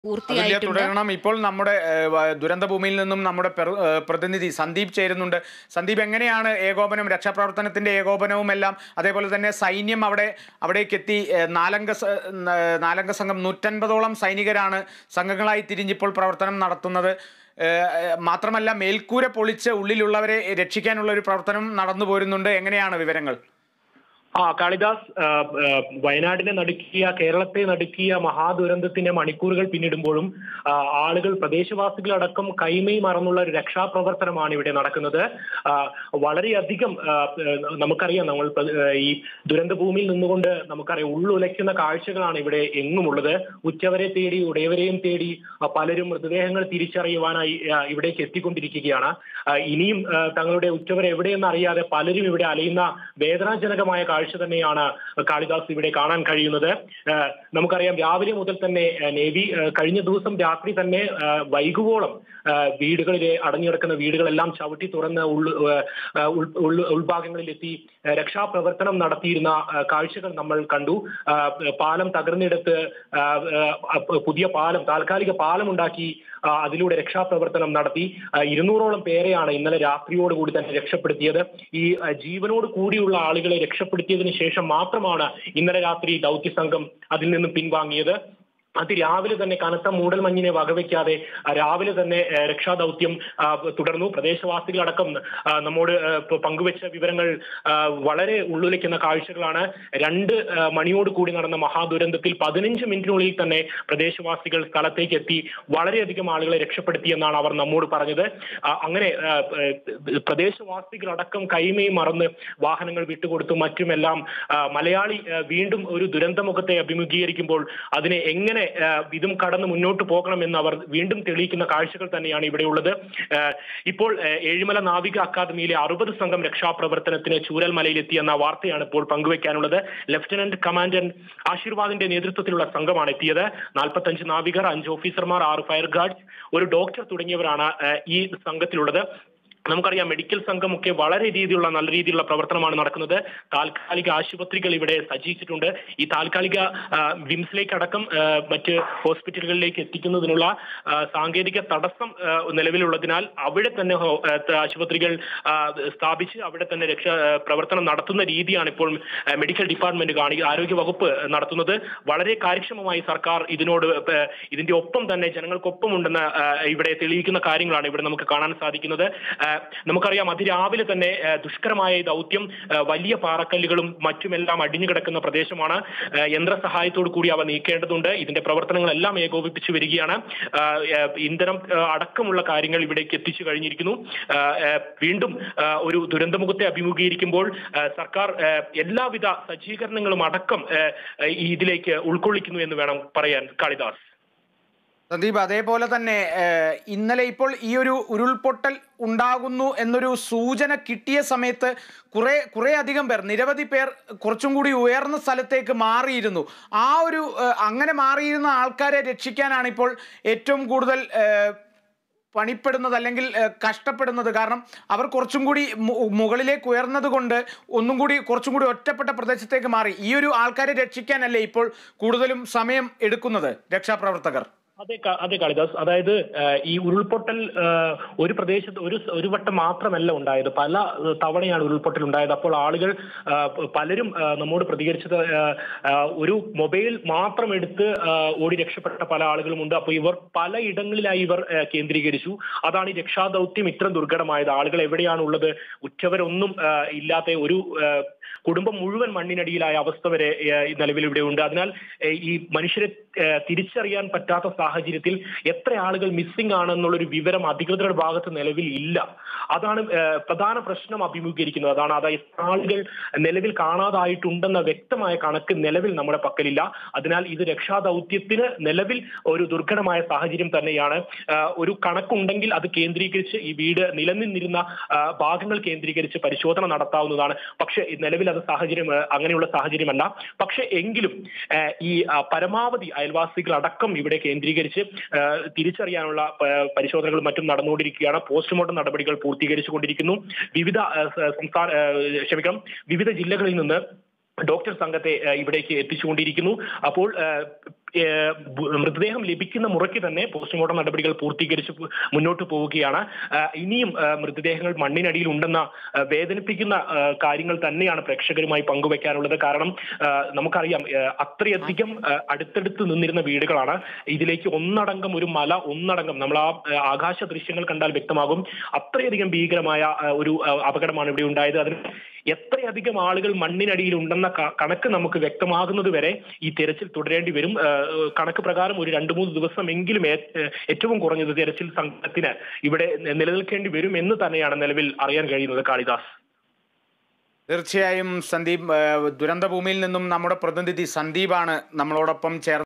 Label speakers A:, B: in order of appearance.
A: അതുല്യ
B: പൂർത്തിയായിട്ടുണ്ട്
A: തുടരണം ഇപ്പോൾ നമ്മുടെ ഏഹ്, വ- ദുരന്ത ഭൂമിയിൽ നിന്നും നമ്മുടെ പെർ- ഏഹ്, പ്രതിനിധി സന്ദീപ് ചേരുന്നുണ്ട് സന്ദീപ് എങ്ങനെയാണ് ഏകോപനം രക്ഷാപ്രവർത്തനത്തിന്റെ ഏകോപനവും എല്ലാം അതേപോലെ തന്നെ സൈന്യം അവിടെ അവിടേക്ക് എത്തി ഏഹ്, നാലംഗ സ- ഏഹ്, നാലംഗ സംഘം നൂറ്റൻപതോളം സൈനികരാണ് സംഘങ്ങളായി തിരിഞ്ഞിപ്പോൾ പ്രവർത്തനം നടത്തുന്നത് ഏഹ്, ഏഹ്, മാത്രമല്ല മേൽക്കൂര പൊളിച്ച് ഉള്ളിലുള്ളവരെ രക്ഷിക്കാനുള്ള ഒരു പ്രവർത്തനം നടന്നു പോരുന്നുണ്ട് എങ്ങനെയാണ് വിവരങ്ങൾ
C: ആ കാളിദാസ് ആ, ആ, വയനാടിനെ നടുക്കിയ കേരളത്തെ നടുക്കിയ മഹാദുരന്തത്തിന്റെ മണിക്കൂറുകൾ പിന്നിടുമ്പോഴും ആ, ആളുകൾ പ്രദേശവാസികളടക്കം കൈമൈ മറന്നുള്ള ഒരു രക്ഷാപ്രവർത്തനമാണ് ഇവിടെ നടക്കുന്നത് ആ, വളരെയധികം ആ, ആ, നമുക്കറിയാം നമ്മൾ പ്ര- ആ, ഈ ദുരന്ത ഭൂമിയിൽ നിന്നുകൊണ്ട് നമുക്കറിയാം ഉള്ളുലയ്ക്കുന്ന കാഴ്ചകളാണ് ഇവിടെ എങ്ങുമുള്ളത് ഉറ്റവരെ തേടി ഉടയവരെയും തേടി ആ, പലരും മൃതദേഹങ്ങൾ തിരിച്ചറിയുവാനായി ആ, ഇവിടേക്ക് എത്തിക്കൊണ്ടിരിക്കുകയാണ് ആ, ഇനിയും ആ, തങ്ങളുടെ ഉറ്റവർ എവിടെയെന്ന് അറിയാതെ പലരും ഇവിടെ അലയുന്ന വേദനാജനകമായ കാഴ്ച തന്നെയാണ് കാളിദാസ് ഇവിടെ കാണാൻ കഴിയുന്നത് ആ, നമുക്കറിയാം രാവിലെ മുതൽ തന്നെ ആ, നേവി ആ, കഴിഞ്ഞ ദിവസം രാത്രി തന്നെ ആ, വൈകുവോളം ആ, വീടുകളിലെ അടഞ്ഞുകിടക്കുന്ന വീടുകളെല്ലാം ചവിട്ടി തുറന്ന് ഉള്ളു ആ, ഉൾ- ഉൾ- ഉൾഭാഗങ്ങളിലെത്തി ആ, രക്ഷാപ്രവർത്തനം നടത്തിയിരുന്ന ആ, കാഴ്ചകൾ നമ്മൾ കണ്ടു ആ, പാലം തകർന്നിടത്ത് ആ, ആ, പുതിയ പാലം താൽക്കാലിക പാലം ഉണ്ടാക്കി ആ, അതിലൂടെ രക്ഷാപ്രവർത്തനം നടത്തി ആ, ഇരുന്നൂറോളം പേരെയാണ് ഇന്നലെ രാത്രിയോടുകൂടി തന്നെ രക്ഷപ്പെടുത്തിയത് ഈ ആ, ജീവനോട് കൂടിയുള്ള ആളുകളെ രക്ഷപ്പെടുത്തിയതിനു ശേഷം മാത്രമാണ് ഇന്നലെ രാത്രി ദൗത്യ സംഘം അതിൽ നിന്നും പിൻവാങ്ങിയത് അതിരാവിലെ തന്നെ കനത്ത മൂടൽമഞ്ഞിനെ വകവയ്ക്കാതെ ആ, രാവിലെ തന്നെ ആ, രക്ഷാദൗത്യം ആ, തുടർന്നു പ്രദേശവാസികളടക്കം ആ, നമ്മോട് ആ, പ- പങ്കുവെച്ച വിവരങ്ങൾ ആ, വളരെ ഉള്ളുലയ്ക്കുന്ന കാഴ്ചകളാണ് രണ്ട് ആ, മണിയോട് കൂടി നടന്ന മഹാദുരന്തത്തിൽ പതിനഞ്ച് മിനിറ്റിനുള്ളിൽ തന്നെ പ്രദേശവാസികൾ സ്ഥലത്തേക്ക് എത്തി വളരെയധികം ആളുകളെ രക്ഷപ്പെടുത്തിയെന്നാണ് അവർ നമ്മോട് പറഞ്ഞത് ആ, അങ്ങനെ ആ, ഏ, പ്രദേശവാസികളടക്കം കൈമയും മറന്ന് വാഹനങ്ങൾ വിട്ടുകൊടുത്തു മറ്റുമെല്ലാം ആ, മലയാളി ആ, വീണ്ടും ഒരു ദുരന്തമുഖത്തെ അഭിമുഖീകരിക്കുമ്പോൾ അതിനെ എങ്ങനെ ആ, ഇതും കടന്ന് മുന്നോട്ട് പോകണമെന്ന് അവർ വീണ്ടും തെളിയിക്കുന്ന കാഴ്ചകൾ തന്നെയാണ് ഇവിടെയുള്ളത് ആ, ഇപ്പോൾ ആ, ഏഴിമല നാവിക അക്കാദമിയിലെ അറുപത് സംഘം രക്ഷാപ്രവർത്തനത്തിന് ചൂരൽമലയിലെത്തിയെന്ന വാർത്തയാണ് ഇപ്പോൾ പങ്കുവെക്കാനുള്ളത് ലഫ്റ്റനന്റ് കമാൻഡന്റ് ആശീർവാദിന്റെ നേതൃത്വത്തിലുള്ള സംഘമാണ് എത്തിയത് നാൽപ്പത്തഞ്ച് നാവികർ അഞ്ച് ഓഫീസർമാർ ആറ് ഫയർ ഗാർഡ്സ് ഒരു ഡോക്ടർ തുടങ്ങിയവരാണ് ആ, ഈ സംഘത്തിലുള്ളത് നമുക്കറിയാം മെഡിക്കൽ സംഘമൊക്കെ വളരെ രീതിയിലുള്ള നല്ല രീതിയിലുള്ള പ്രവർത്തനമാണ് നടക്കുന്നത് താൽക്കാലിക ആശുപത്രികൾ ഇവിടെ സജ്ജിച്ചിട്ടുണ്ട് ഈ താൽക്കാലിക ആ, വിംസിലേക്ക് അടക്കം ആ, മറ്റ് ഹോസ്പിറ്റലുകളിലേക്ക് എത്തിക്കുന്നതിനുള്ള ആ, സാങ്കേതിക തടസ്സം ആ, നിലവിലുള്ളതിനാൽ അവിടെ തന്നെ ഹോ- ആ, ത- ആശുപത്രികൾ ആ, സ്ഥാപിച്ച് അവിടെ തന്നെ രക്ഷാ ആ, പ്രവർത്തനം നടത്തുന്ന രീതിയാണ് ഇപ്പോൾ ആ, മെഡിക്കൽ ഡിപ്പാർട്ട്മെന്റ് കാണി ആരോഗ്യ വകുപ്പ് നടത്തുന്നത് വളരെ കാര്യക്ഷമമായി സർക്കാർ ഇതിനോട് ആ, ഇതിന്റെ ഒപ്പം തന്നെ ജനങ്ങൾക്കൊപ്പം ഉണ്ടെന്ന് ആ, ഇവിടെ തെളിയിക്കുന്ന കാര്യങ്ങളാണ് ഇവിടെ നമുക്ക് കാണാൻ സാധിക്കുന്നത് ആ, നമുക്കറിയാം അതിരാവിലെ തന്നെ ആ, ദുഷ്കരമായ ഈ ദൗത്യം ആ, വലിയ പാറക്കല്ലുകളും മറ്റുമെല്ലാം അടിഞ്ഞു കിടക്കുന്ന പ്രദേശമാണ് ആ, യന്ത്ര സഹായത്തോടു കൂടി അവ നീക്കേണ്ടതുണ്ട് ഇതിന്റെ പ്രവർത്തനങ്ങളെല്ലാം ഏകോപിപ്പിച്ചു വരികയാണ് ആ, ആ, ഇന്ധനം ആ, അടക്കമുള്ള കാര്യങ്ങൾ ഇവിടേക്ക് എത്തിച്ചു കഴിഞ്ഞിരിക്കുന്നു ആ, ആ, വീണ്ടും ആ, ഒരു ദുരന്തമുഖത്തെ അഭിമുഖീകരിക്കുമ്പോൾ ആ, സർക്കാർ ആ, എല്ലാവിധ സജ്ജീകരണങ്ങളും അടക്കം ആ, ഈ ഇതിലേക്ക് ഉൾക്കൊള്ളിക്കുന്നു എന്ന് വേണം പറയാൻ കാളിദാസ്
A: സന്ദീപ് അതേപോലെ തന്നെ ഏഹ്, ഇന്നലെ ഇപ്പോൾ ഈ ഒരു ഉരുൾപൊട്ടൽ ഉണ്ടാകുന്നു എന്നൊരു സൂചന കിട്ടിയ സമയത്ത് കുറെ കുറെ അധികം പേർ നിരവധി പേർ കുറച്ചും കൂടി ഉയർന്ന സ്ഥലത്തേക്ക് മാറിയിരുന്നു ആ ഒരു ഏഹ്, അങ്ങനെ മാറിയിരുന്ന ആൾക്കാരെ രക്ഷിക്കാനാണ് ഇപ്പോൾ ഏറ്റവും കൂടുതൽ ഏഹ്, പണിപ്പെടുന്നത് അല്ലെങ്കിൽ ഏഹ്, കഷ്ടപ്പെടുന്നത് കാരണം അവർ കുറച്ചും കൂടി മു- മുകളിലേക്ക് ഉയർന്നത് കൊണ്ട് ഒന്നും കൂടി കുറച്ചും കൂടി ഒറ്റപ്പെട്ട പ്രദേശത്തേക്ക് മാറി ഈ ഒരു ആൾക്കാരെ രക്ഷിക്കാനല്ലേ ഇപ്പോൾ കൂടുതലും സമയം എടുക്കുന്നത് രക്ഷാപ്രവർത്തകർ
C: അതെ ക- അതെ കാളിദാസ് അതായത് ആ, ഈ ഉരുൾപൊട്ടൽ ആ, ഒരു പ്രദേശത്ത് ഒരു സ- ഒരു വട്ടം മാത്രമല്ല ഉണ്ടായത് പല ആ, തവണയാണ് ഉരുൾപൊട്ടൽ ഉണ്ടായത് അപ്പോൾ ആളുകൾ ആ, പ- പലരും ആ, നമ്മോട് പ്രതികരിച്ചത് ആ, ആ, ഒരു മൊബൈൽ മാത്രം എടുത്ത് ആ, ഓടി രക്ഷപ്പെട്ട പല ആളുകളുമുണ്ട് അപ്പോൾ ഇവർ പല ഇടങ്ങളിലായി ഇവർ ആ, കേന്ദ്രീകരിച്ചു അതാണ് ഈ രക്ഷാദൗത്യം ഇത്ര ദുർഘടമായത് ആളുകൾ എവിടെയാണ് ഉള്ളത് ഉറ്റവരൊന്നും ആ, ഇല്ലാത്ത ഒരു ആ, കുടുംബം മുഴുവൻ മണ്ണിനടിയിലായ അവസ്ഥ വരെ ആ, ഈ നിലവിൽ ഇവിടെ ഉണ്ട് അതിനാൽ ആ, ഈ മനുഷ്യരെ ആ, തിരിച്ചറിയാൻ പറ്റാത്ത സാഹചര്യത്തിൽ എത്ര ആളുകൾ മിസ്സിംഗ് ആണെന്നുള്ളൊരു വിവരം അധികൃതരുടെ ഭാഗത്ത് നിലവിൽ ഇല്ല അതാണ് ആ, പ്രധാന പ്രശ്നം അഭിമുഖീകരിക്കുന്നത് അതാണ് അതായത് എത്ര ആളുകൾ നിലവിൽ കാണാതായിട്ടുണ്ടെന്ന വ്യക്തമായ കണക്ക് നിലവിൽ നമ്മുടെ പക്കലില്ല അതിനാൽ ഇത് രക്ഷാദൗത്യത്തിന് നിലവിൽ ഒരു ദുർഘടമായ സാഹചര്യം തന്നെയാണ് ആ, ഒരു കണക്കുണ്ടെങ്കിൽ അത് കേന്ദ്രീകരിച്ച് ഈ വീട് നിലനിന്നിരുന്ന ആ, ഭാഗങ്ങൾ കേന്ദ്രീകരിച്ച് പരിശോധന നടത്താവുന്നതാണ് പക്ഷേ ഈ നിലവിൽ അത് സാഹചര്യം ആ, അങ്ങനെയുള്ള സാഹചര്യമല്ല പക്ഷേ എങ്കിലും ആ, ഈ ആ, പരമാവധി അയൽവാസികൾ അടക്കം ഇവിടെ കേന്ദ്രീകരിച്ച് ആ, തിരിച്ചറിയാനുള്ള ആ, പരിശോധനകളും മറ്റും നടന്നുകൊണ്ടിരിക്കുകയാണ് പോസ്റ്റ്മോർട്ടം നടപടികൾ പൂർത്തീകരിച്ചുകൊണ്ടിരിക്കുന്നു വിവിധ ആ, സ- സംസ്ഥാന ആ, ക്ഷമിക്കണം വിവിധ ജില്ലകളിൽ നിന്ന് ഡോക്ടർ സംഘത്തെ ഏഹ്, ഇവിടേക്ക് എത്തിച്ചുകൊണ്ടിരിക്കുന്നു അപ്പോൾ ഏഹ്, ഏഹ്, ബു- മൃതദേഹം ലഭിക്കുന്ന മുറയ്ക്ക് തന്നെ പോസ്റ്റ്മോർട്ടം നടപടികൾ പൂർത്തീകരിച്ച് പു- മുന്നോട്ട് പോവുകയാണ് ഏഹ്, ഇനിയും ഏഹ്, മൃതദേഹങ്ങൾ മണ്ണിനടിയിൽ ഉണ്ടെന്ന ഏഹ്, വേദനിപ്പിക്കുന്ന ഏഹ്, കാര്യങ്ങൾ തന്നെയാണ് പ്രേക്ഷകരുമായി പങ്കുവെക്കാനുള്ളത് കാരണം ഏഹ്, നമുക്കറിയാം ഏഹ്, അത്രയധികം ഏഹ്, അടുത്തടുത്ത് നിന്നിരുന്ന വീടുകളാണ് ഇതിലേക്ക് ഒന്നടങ്കം ഒരു മല ഒന്നടങ്കം നമ്മൾ ആ ഏഹ്, ആകാശ ദൃശ്യങ്ങൾ കണ്ടാൽ വ്യക്തമാകും അത്രയധികം ഭീകരമായ ഏഹ്, ഒരു ഏഹ്, അപകടമാണ് ഇവിടെ ഉണ്ടായത് അതിന് എത്രയധികം ആളുകൾ മണ്ണിനടിയിൽ ഉണ്ടെന്ന ക- കണക്ക് നമുക്ക് വ്യക്തമാകുന്നത് വരെ ഈ തെരച്ചിൽ തുടരേണ്ടി വരും ഏഹ്, കണക്ക് പ്രകാരം ഒരു രണ്ട് മൂന്ന് ദിവസമെങ്കിലും ഏ- ഏഹ്, ഏറ്റവും കുറഞ്ഞത് തെരച്ചിൽ സംഘത്തിന് ഇവിടെ നിലനിൽക്കേണ്ടി വരും എന്ന് തന്നെയാണ് നിലവിൽ അറിയാൻ കഴിയുന്നത് കാളിദാസ്
A: തീർച്ചയായും സന്ദീപ് ഏഹ്, ദുരന്തഭൂമിയിൽ നിന്നും നമ്മുടെ പ്രതിനിധി സന്ദീപാണ് നമ്മളോടൊപ്പം ചേർന്ന്